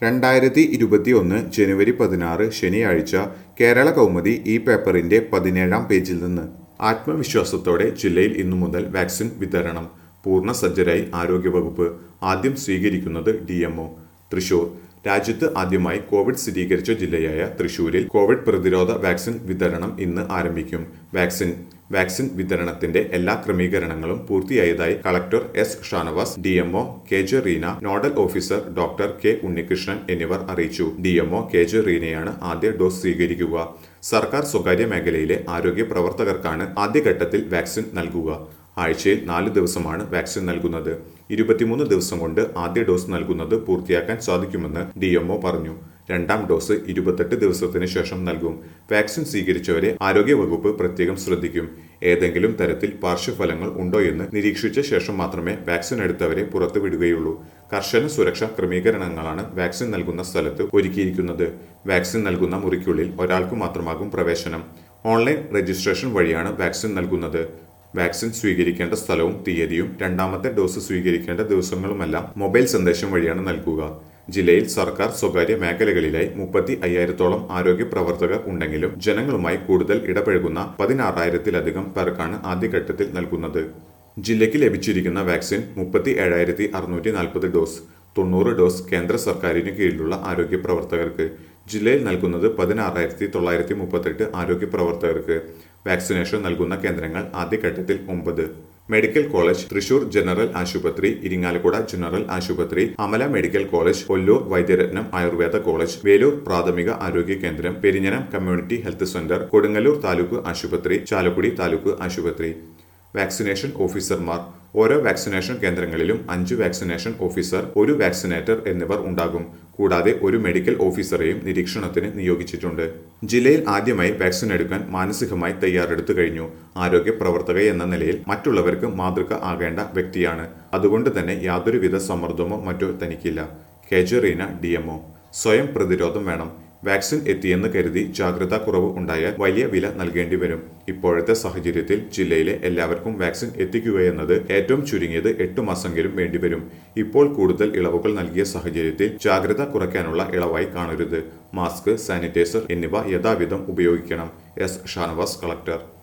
രണ്ടായിരത്തി ഇരുപത്തിയൊന്ന് ജനുവരി പതിനാറ് ശനിയാഴ്ച കേരള കൗമുദി ഈ പേപ്പറിന്റെ പതിനേഴാം പേജിൽ നിന്ന് ആത്മവിശ്വാസത്തോടെ ജില്ലയിൽ ഇന്നു മുതൽ വാക്സിൻ വിതരണം പൂർണ്ണ സജ്ജരായി ആരോഗ്യവകുപ്പ് ആദ്യം സ്വീകരിക്കുന്നത് ഡി തൃശൂർ രാജ്യത്ത് ആദ്യമായി കോവിഡ് സ്ഥിരീകരിച്ച ജില്ലയായ തൃശൂരിൽ കോവിഡ് പ്രതിരോധ വാക്സിൻ വിതരണം ഇന്ന് ആരംഭിക്കും വാക്സിൻ വാക്സിൻ വിതരണത്തിന്റെ എല്ലാ ക്രമീകരണങ്ങളും പൂർത്തിയായതായി collector S Shanavas D MO K J Reena nodal officer doctor K Unnikrishnan എന്നിവർ അറിയിച്ചു ഡി എംഒ കെ ജെ റീനയാണ് ആദ്യ ഡോസ് സ്വീകരിക്കുക സർക്കാർ സ്വകാര്യ മേഖലയിലെ ആരോഗ്യ പ്രവർത്തകർക്കാണ് ആദ്യഘട്ടത്തിൽ വാക്സിൻ നൽകുക ആഴ്ചയിൽ നാല് ദിവസമാണ് വാക്സിൻ നൽകുന്നത് ഇരുപത്തിമൂന്ന് ദിവസം കൊണ്ട് ആദ്യ ഡോസ് നൽകുന്നത് പൂർത്തിയാക്കാൻ സാധിക്കുമെന്ന് ഡി പറഞ്ഞു രണ്ടാം ഡോസ് ഇരുപത്തെട്ട് ദിവസത്തിന് ശേഷം നൽകും വാക്സിൻ സ്വീകരിച്ചവരെ ആരോഗ്യവകുപ്പ് പ്രത്യേകം ശ്രദ്ധിക്കും ഏതെങ്കിലും തരത്തിൽ പാർശ്വഫലങ്ങൾ ഉണ്ടോ എന്ന് നിരീക്ഷിച്ച ശേഷം മാത്രമേ വാക്സിൻ എടുത്തവരെ പുറത്തുവിടുകയുള്ളൂ കർശന സുരക്ഷാ ക്രമീകരണങ്ങളാണ് വാക്സിൻ നൽകുന്ന സ്ഥലത്ത് ഒരുക്കിയിരിക്കുന്നത് വാക്സിൻ നൽകുന്ന മുറിക്കുള്ളിൽ ഒരാൾക്ക് മാത്രമാകും പ്രവേശനം ഓൺലൈൻ രജിസ്ട്രേഷൻ വഴിയാണ് വാക്സിൻ നൽകുന്നത് വാക്സിൻ സ്വീകരിക്കേണ്ട സ്ഥലവും തീയതിയും രണ്ടാമത്തെ ഡോസ് സ്വീകരിക്കേണ്ട ദിവസങ്ങളുമെല്ലാം മൊബൈൽ സന്ദേശം വഴിയാണ് നൽകുക ജില്ലയിൽ സർക്കാർ സ്വകാര്യ മേഖലകളിലായി മുപ്പത്തി അയ്യായിരത്തോളം ആരോഗ്യ പ്രവർത്തകർ ഉണ്ടെങ്കിലും ജനങ്ങളുമായി കൂടുതൽ ഇടപഴകുന്ന പതിനാറായിരത്തിലധികം പേർക്കാണ് ആദ്യഘട്ടത്തിൽ നൽകുന്നത് ജില്ലയ്ക്ക് ലഭിച്ചിരിക്കുന്ന വാക്സിൻ മുപ്പത്തി ഏഴായിരത്തി അറുന്നൂറ്റി നാൽപ്പത് ഡോസ് തൊണ്ണൂറ് ഡോസ് കേന്ദ്ര സർക്കാരിന് കീഴിലുള്ള ആരോഗ്യ പ്രവർത്തകർക്ക് ജില്ലയിൽ നൽകുന്നത് പതിനാറായിരത്തി തൊള്ളായിരത്തി മുപ്പത്തെട്ട് ആരോഗ്യ പ്രവർത്തകർക്ക് വാക്സിനേഷൻ നൽകുന്ന കേന്ദ്രങ്ങൾ ആദ്യഘട്ടത്തിൽ ഒമ്പത് മെഡിക്കൽ കോളേജ് തൃശൂർ ജനറൽ ആശുപത്രി ഇരിങ്ങാലക്കുട ജനറൽ ആശുപത്രി Amala medical college Kollur Vaidyaratnam Ayurveda college Veloor പ്രാഥമിക ആരോഗ്യ കേന്ദ്രം Perinjanam community health centre Kodungallur taluk ആശുപത്രി ചാലക്കുടി താലൂക്ക് ആശുപത്രി വാക്സിനേഷൻ ഓഫീസർമാർ ഓരോ വാക്സിനേഷൻ കേന്ദ്രങ്ങളിലും അഞ്ച് വാക്സിനേഷൻ ഓഫീസർ ഒരു വാക്സിനേറ്റർ എന്നിവർ ഉണ്ടാകും കൂടാതെ ഒരു മെഡിക്കൽ ഓഫീസറെയും നിരീക്ഷണത്തിന് നിയോഗിച്ചിട്ടുണ്ട് ജില്ലയിൽ ആദ്യമായി വാക്സിൻ എടുക്കാൻ മാനസികമായി തയ്യാറെടുത്തു കഴിഞ്ഞു ആരോഗ്യ പ്രവർത്തക എന്ന നിലയിൽ മറ്റുള്ളവർക്ക് മാതൃക ആകേണ്ട വ്യക്തിയാണ് അതുകൊണ്ട് തന്നെ യാതൊരുവിധ സമ്മർദ്ദമോ മറ്റോ തനിക്കില്ല കെ ജെ റീന ഡി സ്വയം പ്രതിരോധം വേണം വാക്സിൻ എത്തിയെന്ന് കരുതി ജാഗ്രതാ കുറവ് ഉണ്ടായാൽ വലിയ വില നൽകേണ്ടി വരും ഇപ്പോഴത്തെ സാഹചര്യത്തിൽ ജില്ലയിലെ എല്ലാവർക്കും വാക്സിൻ എത്തിക്കുകയെന്നത് ഏറ്റവും ചുരുങ്ങിയത് എട്ട് മാസമെങ്കിലും വേണ്ടിവരും ഇപ്പോൾ കൂടുതൽ ഇളവുകൾ നൽകിയ സാഹചര്യത്തിൽ ജാഗ്രത കുറയ്ക്കാനുള്ള ഇളവായി കാണരുത് മാസ്ക് സാനിറ്റൈസർ എന്നിവ യഥാവിധം ഉപയോഗിക്കണം എസ് ഷാനവാസ് കളക്ടർ